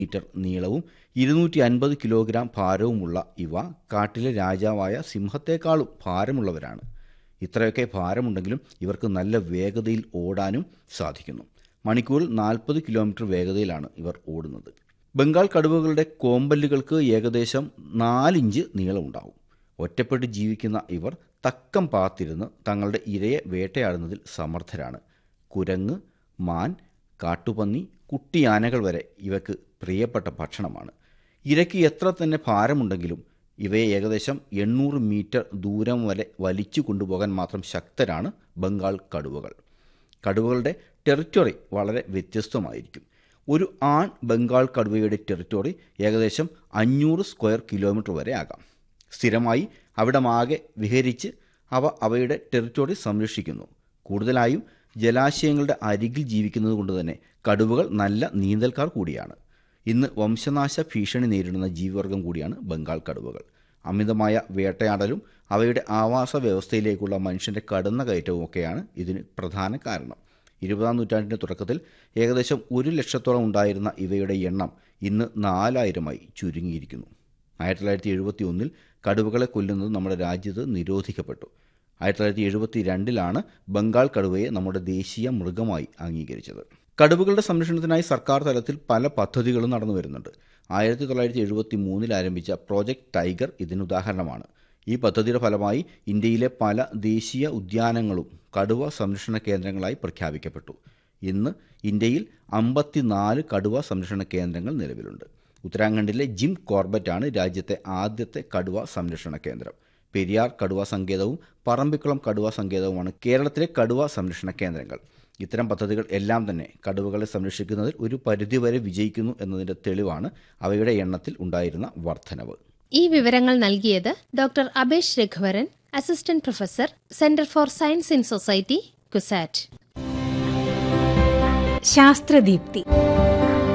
metre നീളവും ഇരുന്നൂറ്റി അൻപത് കിലോഗ്രാം ഭാരവുമുള്ള ഇവ കാട്ടിലെ രാജാവായ സിംഹത്തെക്കാളും ഭാരമുള്ളവരാണ് ഇത്രയൊക്കെ ഭാരമുണ്ടെങ്കിലും ഇവർക്ക് നല്ല വേഗതയിൽ ഓടാനും സാധിക്കുന്നു മണിക്കൂറിൽ നാൽപ്പത് കിലോമീറ്റർ വേഗതയിലാണ് ഇവർ ഓടുന്നത് ബംഗാൾ കടുവകളുടെ കോമ്പല്ലുകൾക്ക് ഏകദേശം നാലിഞ്ച് നീളമുണ്ടാവും ഒറ്റപ്പെട്ട് ജീവിക്കുന്ന ഇവർ തക്കം പാത്തിരുന്ന് തങ്ങളുടെ ഇരയെ വേട്ടയാടുന്നതിൽ സമർത്ഥരാണ് കുരങ്ങ് മാൻ കാട്ടുപന്നി കുട്ടിയാനകൾ വരെ ഇവയ്ക്ക് പ്രിയപ്പെട്ട ഭക്ഷണമാണ് ഇരയ്ക്ക് എത്ര തന്നെ ഭാരമുണ്ടെങ്കിലും ഇവയെ ഏകദേശം എണ്ണൂറ് മീറ്റർ ദൂരം വരെ വലിച്ചു കൊണ്ടുപോകാൻ മാത്രം ശക്തരാണ് ബംഗാൾ കടുവകൾ കടുവകളുടെ ടെറിറ്ററി വളരെ വ്യത്യസ്തമായിരിക്കും ഒരു ആൺ ബംഗാൾ കടുവയുടെ ടെറിറ്ററി ഏകദേശം അഞ്ഞൂറ് സ്ക്വയർ കിലോമീറ്റർ വരെ ആകാം സ്ഥിരമായി അവിടമാകെ വിഹരിച്ച് അവ അവയുടെ ടെറിറ്ററി സംരക്ഷിക്കുന്നു കൂടുതലായും ജലാശയങ്ങളുടെ അരികിൽ ജീവിക്കുന്നത് കൊണ്ട് തന്നെ കടുവകൾ നല്ല നീന്തൽക്കാർ കൂടിയാണ് ഇന്ന് വംശനാശ ഭീഷണി നേരിടുന്ന ജീവിവർഗം കൂടിയാണ് ബംഗാൾ കടുവകൾ അമിതമായ വേട്ടയാടലും അവയുടെ ആവാസ വ്യവസ്ഥയിലേക്കുള്ള മനുഷ്യൻ്റെ കടന്നുകയറ്റവും ഒക്കെയാണ് ഇതിന് പ്രധാന കാരണം ഇരുപതാം നൂറ്റാണ്ടിൻ്റെ തുടക്കത്തിൽ ഏകദേശം ഒരു ലക്ഷത്തോളം ഉണ്ടായിരുന്ന ഇവയുടെ എണ്ണം ഇന്ന് നാലായിരമായി ചുരുങ്ങിയിരിക്കുന്നു ആയിരത്തി തൊള്ളായിരത്തി എഴുപത്തി ഒന്നിൽ കടുവകളെ കൊല്ലുന്നത് നമ്മുടെ രാജ്യത്ത് നിരോധിക്കപ്പെട്ടു ആയിരത്തി തൊള്ളായിരത്തി എഴുപത്തി രണ്ടിലാണ് ബംഗാൾ കടുവയെ നമ്മുടെ ദേശീയ മൃഗമായി അംഗീകരിച്ചത് കടുവകളുടെ സംരക്ഷണത്തിനായി സർക്കാർ തലത്തിൽ പല പദ്ധതികളും നടന്നു വരുന്നുണ്ട് ആയിരത്തി തൊള്ളായിരത്തി എഴുപത്തി മൂന്നിൽ ആരംഭിച്ച പ്രോജക്റ്റ് ടൈഗർ ഇതിന് ഉദാഹരണമാണ് ഈ പദ്ധതിയുടെ ഫലമായി ഇന്ത്യയിലെ പല ദേശീയ ഉദ്യാനങ്ങളും കടുവ സംരക്ഷണ കേന്ദ്രങ്ങളായി പ്രഖ്യാപിക്കപ്പെട്ടു ഇന്ന് ഇന്ത്യയിൽ അമ്പത്തിനാല് കടുവ സംരക്ഷണ കേന്ദ്രങ്ങൾ നിലവിലുണ്ട് ഉത്തരാഖണ്ഡിലെ ജിം കോർബറ്റാണ് രാജ്യത്തെ ആദ്യത്തെ കടുവ സംരക്ഷണ കേന്ദ്രം പെരിയാർ കടുവ സങ്കേതവും പറമ്പിക്കുളം കടുവ സങ്കേതവുമാണ് കേരളത്തിലെ കടുവ സംരക്ഷണ കേന്ദ്രങ്ങൾ ഇത്തരം പദ്ധതികൾ എല്ലാം തന്നെ കടുവകളെ സംരക്ഷിക്കുന്നതിൽ ഒരു പരിധിവരെ വിജയിക്കുന്നു എന്നതിൻ്റെ തെളിവാണ് അവയുടെ എണ്ണത്തിൽ ഉണ്ടായിരുന്ന വർധനവ് ഈ വിവരങ്ങൾ നൽകിയത് doctor Abhesh Raghuvaran assistant professor centre for science in society CUSAT ശാസ്ത്രദീപ്തി